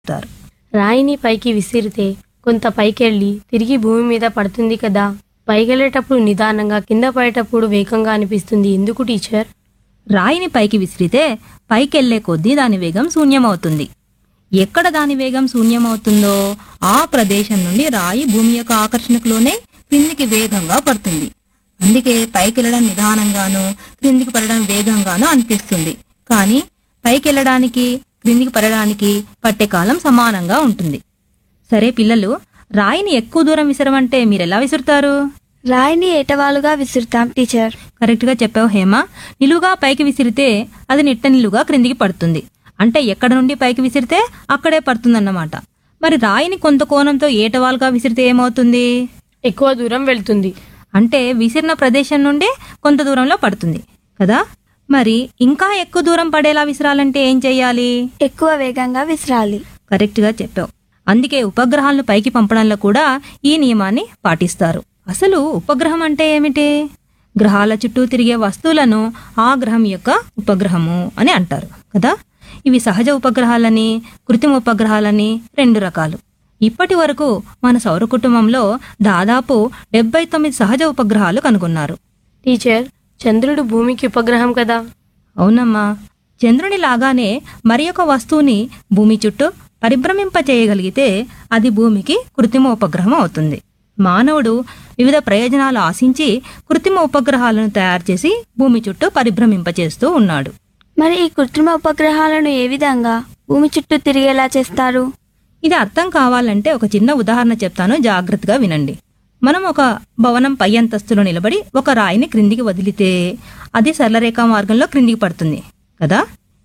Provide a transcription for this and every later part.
చెప్తారు రాయిని పైకి విసిరితే కొంత పైకెళ్ళి తిరిగి భూమి మీద పడుతుంది కదా పైకెళ్ళేటప్పుడు నిదానంగా కింద పడేటప్పుడు వేగంగా అనిపిస్తుంది ఎందుకు టీచర్ రాయిని పైకి విసిరితే పైకెళ్లే కొద్దీ దాని వేగం శూన్యమవుతుంది ఎక్కడ దాని వేగం శూన్యమవుతుందో ఆ ప్రదేశం నుండి రాయి భూమి యొక్క ఆకర్షణకులోనే క్రిందికి వేగంగా పడుతుంది అందుకే పైకెళ్ళడం నిదానంగాను క్రిందికి పడడం వేగంగాను అనిపిస్తుంది కానీ పైకెళ్ళడానికి క్రిందికి పడడానికి పట్టే కాలం సమానంగా ఉంటుంది సరే పిల్లలు రాయిని ఎక్కువ దూరం విసరమంటే మీరెలా విసురుతారు రాయిని ఏటవాలుగా విసురుతాం టీచర్ కరెక్ట్ గా చెప్పావు హేమ నిలువుగా పైకి విసిరితే అది నిట్ట నిలువుగా క్రిందికి పడుతుంది అంటే ఎక్కడ నుండి పైకి విసిరితే అక్కడే పడుతుందన్నమాట మరి రాయిని కొంత కోణంతో ఏటవాలుగా విసిరితే ఏమవుతుంది ఎక్కువ దూరం వెళ్తుంది అంటే విసిరిన ప్రదేశం నుండి కొంత దూరంలో పడుతుంది కదా మరి ఇంకా ఎక్కువ దూరం పడేలా విసిరాలంటే ఏం చెయ్యాలి ఎక్కువ వేగంగా విసరాలి కరెక్ట్ గా చెప్పావు అందుకే ఉపగ్రహాలను పైకి పంపడంలో కూడా ఈ నియమాన్ని పాటిస్తారు అసలు ఉపగ్రహం అంటే ఏమిటి గ్రహాల చుట్టూ తిరిగే వస్తువులను ఆ గ్రహం యొక్క ఉపగ్రహము అని అంటారు కదా ఇవి సహజ ఉపగ్రహాలని కృత్రిమ ఉపగ్రహాలని రెండు రకాలు ఇప్పటి వరకు మన సౌర కుటుంబంలో దాదాపు డెబ్బై తొమ్మిది సహజ ఉపగ్రహాలు కనుగొన్నారు టీచర్ చంద్రుడు భూమికి ఉపగ్రహం కదా అవునమ్మా చంద్రుని లాగానే మరి ఒక వస్తువుని భూమి చుట్టూ పరిభ్రమింప చేయగలిగితే అది భూమికి కృత్రిమ ఉపగ్రహం అవుతుంది మానవుడు వివిధ ప్రయోజనాలు ఆశించి కృత్రిమ ఉపగ్రహాలను తయారు చేసి భూమి చుట్టూ పరిభ్రమింపచేస్తూ ఉన్నాడు మరి ఈ కృత్రిమ ఉపగ్రహాలను ఏ విధంగా భూమి చుట్టూ తిరిగేలా చేస్తారు ఇది అర్థం కావాలంటే ఒక చిన్న ఉదాహరణ చెప్తాను జాగ్రత్తగా వినండి మనం ఒక భవనం పై అంతస్తులో నిలబడి ఒక రాయిని క్రిందికి వదిలితే అది సరళరేఖా మార్గంలో క్రిందికి పడుతుంది కదా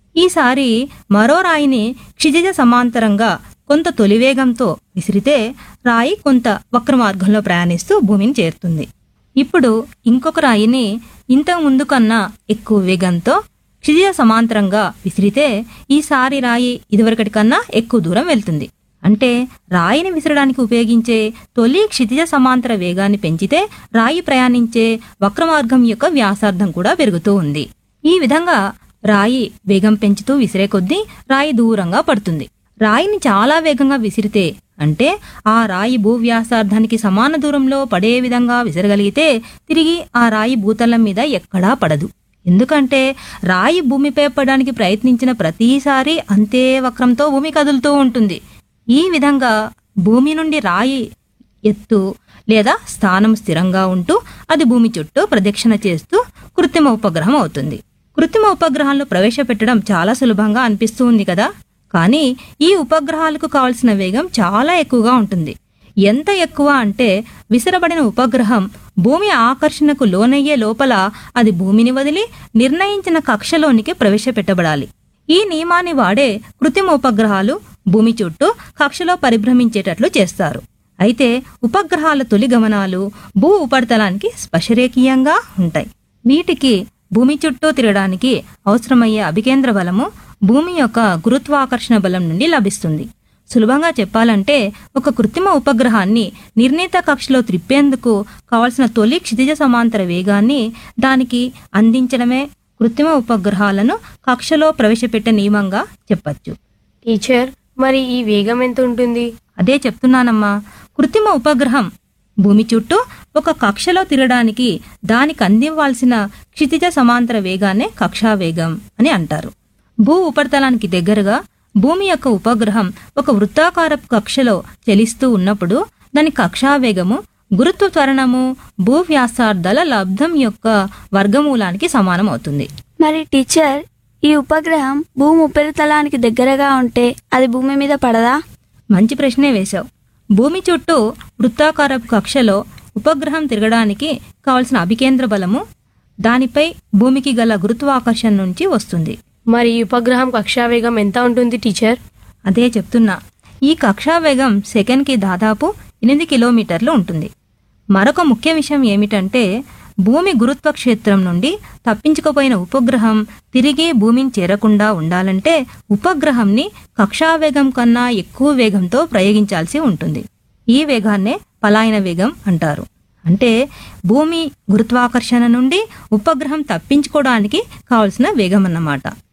ఈసారి మరో రాయిని క్షితిజ సమాంతరంగా కొంత తొలివేగంతో విసిరితే రాయి కొంత వక్ర మార్గంలో ప్రయాణిస్తూ భూమిని చేరుతుంది ఇప్పుడు ఇంకొక రాయిని ఇంతకు ముందు కన్నా ఎక్కువ వేగంతో క్షితిజ సమాంతరంగా విసిరితే ఈసారి రాయి ఇదివరకటి కన్నా ఎక్కువ దూరం వెళ్తుంది అంటే రాయిని విసరడానికి ఉపయోగించే తొలి క్షితిజ సమాంతర వేగాన్ని పెంచితే రాయి ప్రయాణించే వక్రమార్గం యొక్క వ్యాసార్థం కూడా పెరుగుతూ ఉంది ఈ విధంగా రాయి వేగం పెంచుతూ విసిరే కొద్దీ రాయి దూరంగా పడుతుంది రాయిని చాలా వేగంగా విసిరితే అంటే ఆ రాయి భూ వ్యాసార్థానికి సమాన దూరంలో పడే విధంగా విసరగలిగితే తిరిగి ఆ రాయి భూతలం మీద ఎక్కడా పడదు ఎందుకంటే రాయి భూమిపై పడడానికి ప్రయత్నించిన ప్రతిసారి అంతే వక్రంతో భూమి కదులుతూ ఉంటుంది ఈ విధంగా భూమి నుండి రాయి ఎత్తు లేదా స్థానం స్థిరంగా ఉంటూ అది భూమి చుట్టూ ప్రదక్షిణ చేస్తూ కృత్రిమ ఉపగ్రహం అవుతుంది కృత్రిమ ఉపగ్రహాలను ప్రవేశపెట్టడం చాలా సులభంగా అనిపిస్తూ ఉంది కదా కానీ ఈ ఉపగ్రహాలకు కావలసిన వేగం చాలా ఎక్కువగా ఉంటుంది ఎంత ఎక్కువ అంటే విసరబడిన ఉపగ్రహం భూమి ఆకర్షణకు లోనయ్యే లోపల అది భూమిని వదిలి నిర్ణయించిన కక్షలోనికి ప్రవేశపెట్టబడాలి ఈ నియమాన్ని వాడే కృత్రిమ ఉపగ్రహాలు భూమి చుట్టూ కక్షలో పరిభ్రమించేటట్లు చేస్తారు అయితే ఉపగ్రహాల తొలి గమనాలు భూ ఉపరితలానికి స్పర్శరేఖీయంగా ఉంటాయి వీటికి భూమి చుట్టూ తిరగడానికి అవసరమయ్యే అభికేంద్ర బలము భూమి యొక్క గురుత్వాకర్షణ బలం నుండి లభిస్తుంది సులభంగా చెప్పాలంటే ఒక కృత్రిమ ఉపగ్రహాన్ని నిర్ణీత కక్షలో త్రిప్పేందుకు కావలసిన తొలి క్షితిజ సమాంతర వేగాన్ని దానికి అందించడమే కృత్రిమ ఉపగ్రహాలను కక్షలో ప్రవేశపెట్టే నియమంగా చెప్పచ్చు టీచర్ మరి ఈ వేగం ఎంత ఉంటుంది అదే చెప్తున్నానమ్మా కృత్రిమ ఉపగ్రహం భూమి చుట్టూ ఒక కక్షలో తిరగడానికి దానికి అందివ్వాల్సిన క్షితిజ సమాంతర వేగాన్నే కక్షా వేగం అని అంటారు భూ ఉపరితలానికి దగ్గరగా భూమి యొక్క ఉపగ్రహం ఒక వృత్తాకారపు కక్షలో చలిస్తూ ఉన్నప్పుడు దాని కక్షా వేగము గురుత్వ త్వరణము భూ వ్యాసార్థాల లబ్ధం యొక్క వర్గమూలానికి సమానం అవుతుంది మరి టీచర్ ఈ ఉపగ్రహం భూమి ఉపరితలానికి దగ్గరగా ఉంటే అది భూమి మీద పడదా మంచి ప్రశ్నే వేశావు భూమి చుట్టూ వృత్తాకారపు కక్షలో ఉపగ్రహం తిరగడానికి కావలసిన అభికేంద్ర బలము దానిపై భూమికి గల గురుత్వాకర్షణ నుంచి వస్తుంది మరి ఈ ఉపగ్రహం కక్షా వేగం ఎంత ఉంటుంది టీచర్ అదే చెప్తున్నా ఈ కక్షా వేగం సెకండ్కి దాదాపు ఎనిమిది కిలోమీటర్లు ఉంటుంది మరొక ముఖ్య విషయం ఏమిటంటే భూమి గురుత్వ క్షేత్రం నుండి తప్పించుకుపోయిన ఉపగ్రహం తిరిగి భూమిని చేరకుండా ఉండాలంటే ఉపగ్రహంని కక్షా వేగం కన్నా ఎక్కువ వేగంతో ప్రయోగించాల్సి ఉంటుంది ఈ వేగాన్నే పలాయన వేగం అంటారు అంటే భూమి గురుత్వాకర్షణ నుండి ఉపగ్రహం తప్పించుకోవడానికి కావలసిన వేగం అన్నమాట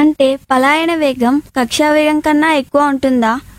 అంటే పలాయన వేగం కక్షా వేగం కన్నా ఎక్కువ ఉంటుందా